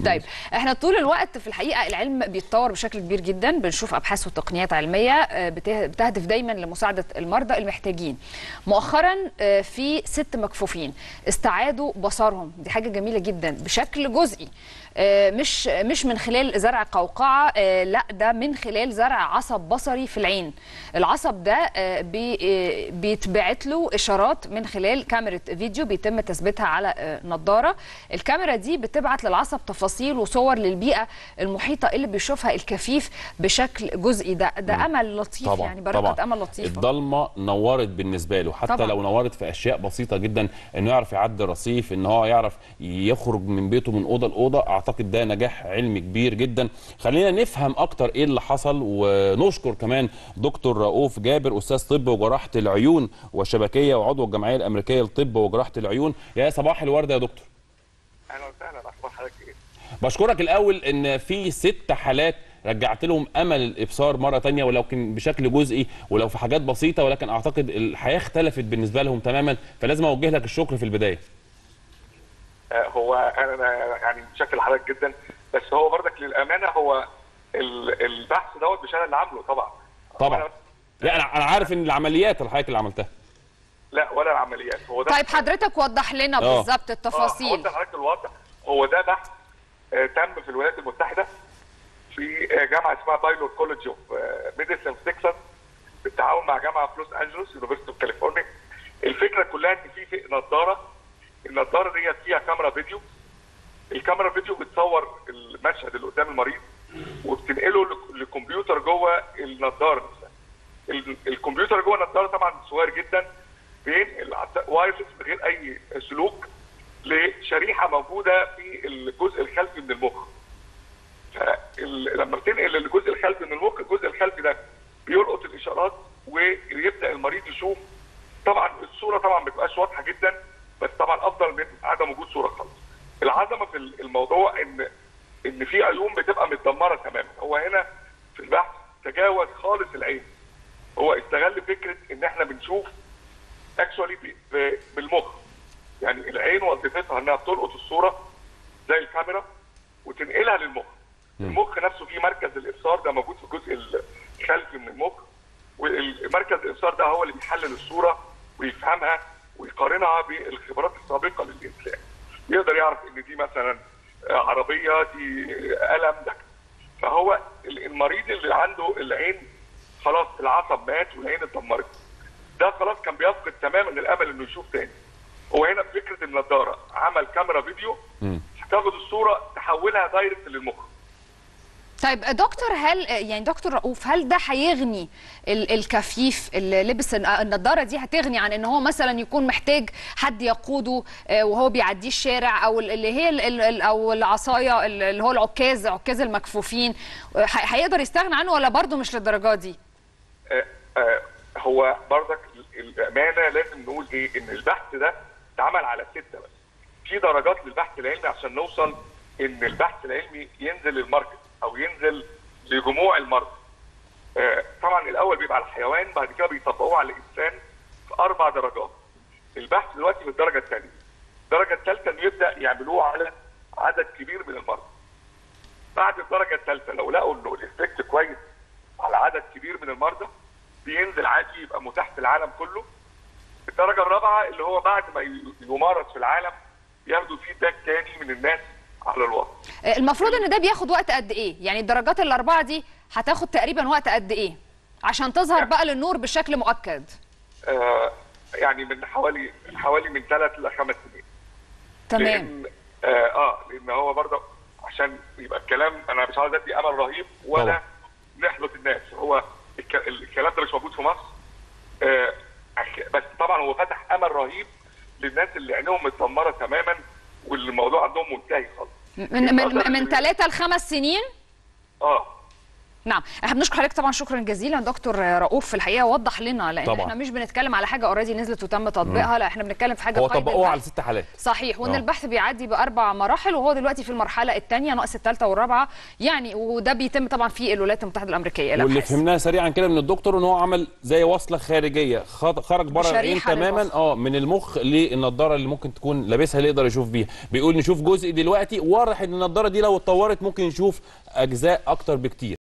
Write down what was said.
طيب احنا طول الوقت في الحقيقه العلم بيتطور بشكل كبير جدا بنشوف ابحاث وتقنيات علميه آه، بته- بتهدف دايما لمساعده المرضى المحتاجين مؤخرا آه، في ست مكفوفين استعادوا بصرهم دي حاجه جميله جدا بشكل جزئي آه، مش مش من خلال زرع قوقعه آه، لا ده من خلال زرع عصب بصري في العين العصب ده آه، بي- آه، بيتبعت له اشارات من خلال كاميرا فيديو بيتم تثبيتها على آه، نظاره الكاميرا دي بتبعت للعصب تفاصيل وصور للبيئه المحيطه اللي بيشوفها الكفيف بشكل جزئي ده ده امل لطيف طبعا يعني بركه طبعا امل لطيفه الضلمه نورت بالنسبه له حتى طبعا. لو نورت في اشياء بسيطه جدا انه يعرف يعدي رصيف ان هو يعرف يخرج من بيته من اوضه لاوضه اعتقد ده نجاح علمي كبير جدا خلينا نفهم اكتر ايه اللي حصل ونشكر كمان دكتور رؤوف جابر استاذ طب وجراحه العيون والشبكيه وعضو الجمعيه الامريكيه للطب وجراحه العيون يا صباح الورد يا دكتور اهلا وسهلا اخبار حضرتك ايه؟ بشكرك الاول ان في ست حالات رجعت لهم امل الابصار مره تانية ولو كان بشكل جزئي ولو في حاجات بسيطه ولكن اعتقد الحياه اختلفت بالنسبه لهم تماما فلازم اوجه لك الشكر في البدايه آه هو انا يعني متشكر لحضرتك جدا بس هو برضك للامانه هو ال- البحث دوت مش انا اللي عامله طبعا طبعا ولا- لا انا انا عارف ان العمليات الحضرتك اللي عملتها لا ولا العمليات هو ده طيب حضرتك وضح لنا آه. بالظبط اه التفاصيل هوضح لحضرتك الوضع هو ده بحث آه تم في الولايات المتحده في آه جامعه اسمها بايلور كولج اوف ميديسن في تكساس بالتعاون مع جامعه في لوس انجلوس يونيفرستي اوف كاليفورنيا الفكره كلها ان في في نظاره النظاره ديت فيها كاميرا فيديو الكاميرا فيديو بتصور المشهد اللي قدام المريض وبتنقله لك- لكمبيوتر جوه النظاره نفسها ال- الكمبيوتر جوه النظاره طبعا صغير جدا بينقل عت- وايرلس من غير اي سلوك لشريحه موجوده في الجزء الخلفي من المخ فلما بتنقل الجزء الخلفي من المخ الجزء الخلفي ده بيلقط الاشارات ويبدا المريض يشوف طبعا الصوره طبعا ما بتبقاش واضحه جدا بس طبعا افضل من عدم وجود صوره خالص العظمه في الموضوع ان ان في عيون بتبقى متدمره تماما هو هنا في البحث تجاوز خالص العين هو استغل فكره ان احنا بنشوف اكشولي بالمخ يعني العين وظيفتها انها بتلقط الصوره زي الكاميرا وتنقلها للمخ المخ نفسه فيه مركز الابصار ده موجود في الجزء الخلفي من المخ والمركز الابصار ده هو اللي بيحلل الصوره ويفهمها ويقارنها بالخبرات السابقه للانسان يقدر يعرف ان دي مثلا آه، عربيه دي قلم ده فهو المريض اللي عنده العين خلاص العصب مات والعين اتدمرت ده خلاص كان بيفقد تماما الامل انه يشوف تاني هو هنا فكره النضاره عمل كاميرا فيديو تاخد الصوره تحولها دايركت للمخ طيب دكتور هل يعني دكتور رؤوف هل ده هيغني ال- الكفيف اللي لبس الن- النضاره دي هتغني عن ان هو مثلا يكون محتاج حد يقوده آه، وهو بيعديه الشارع او ال- اللي هي ال- ال- ال- او العصايه ال- اللي هو العكاز عكاز المكفوفين آه، ه- هيقدر يستغنى عنه ولا برضه مش للدرجه دي؟ آه، آه، هو برضك الامانه لازم نقول ايه ان البحث ده اتعمل على سته بس في درجات للبحث العلمي عشان نوصل ان البحث العلمي ينزل للماركت او ينزل لجموع المرضى آه، طبعا الاول بيبقى على الحيوان بعد كده بيطبقوه على الانسان في اربع درجات البحث دلوقتي في الدرجه الثانيه الدرجه الثالثه انه يبدا يعملوه على عدد كبير من المرضى بعد الدرجه الثالثه لو لقوا انه الافكت كويس على عدد كبير من المرضى بينزل عادي يبقى متاح في العالم كله الدرجه الرابعه اللي هو بعد ما ي- يمارس في العالم ياخدوا فيدباك تاني من الناس على الوضع آه، المفروض ان ده بياخد وقت قد ايه؟ يعني الدرجات الاربعه دي هتاخد تقريبا وقت قد ايه؟ عشان تظهر بقى للنور بشكل مؤكد آه يعني من حوالي حوالي من ثلاث لخمس سنين تمام لان اه, آه لان هو برضه عشان يبقى الكلام انا مش عاوز ادي امل رهيب ولا طبعا. نحبط الناس هو الك- الكلام ده مش موجود في مصر آه عش- بس طبعا هو فتح امل رهيب للناس اللي عينيهم متدمره تماما والموضوع عندهم منتهي خالص من من من ثلاثه لخمس سنين اه نعم احنا بنشكر حضرتك طبعا شكرا جزيلا دكتور رؤوف في الحقيقه وضح لنا لان طبعاً. احنا مش بنتكلم على حاجه اوريدي نزلت وتم تطبيقها لا احنا بنتكلم في حاجه هو قيد طبقوها على البحث. ست حالات صحيح وان آه. البحث بيعدي باربع مراحل وهو دلوقتي في المرحله الثانيه ناقص الثالثه والرابعه يعني وده بيتم طبعا في الولايات المتحده الامريكيه واللي الأبحاث. فهمناه سريعا كده من الدكتور ان هو عمل زي وصله خارجيه خد- خرج بره العين بشريحة تماما للمخ. اه من المخ للنضاره اللي ممكن تكون لابسها اللي يقدر يشوف بيها بيقول نشوف جزء دلوقتي واضح ان النضاره دي لو اتطورت ممكن نشوف اجزاء اكتر بكتير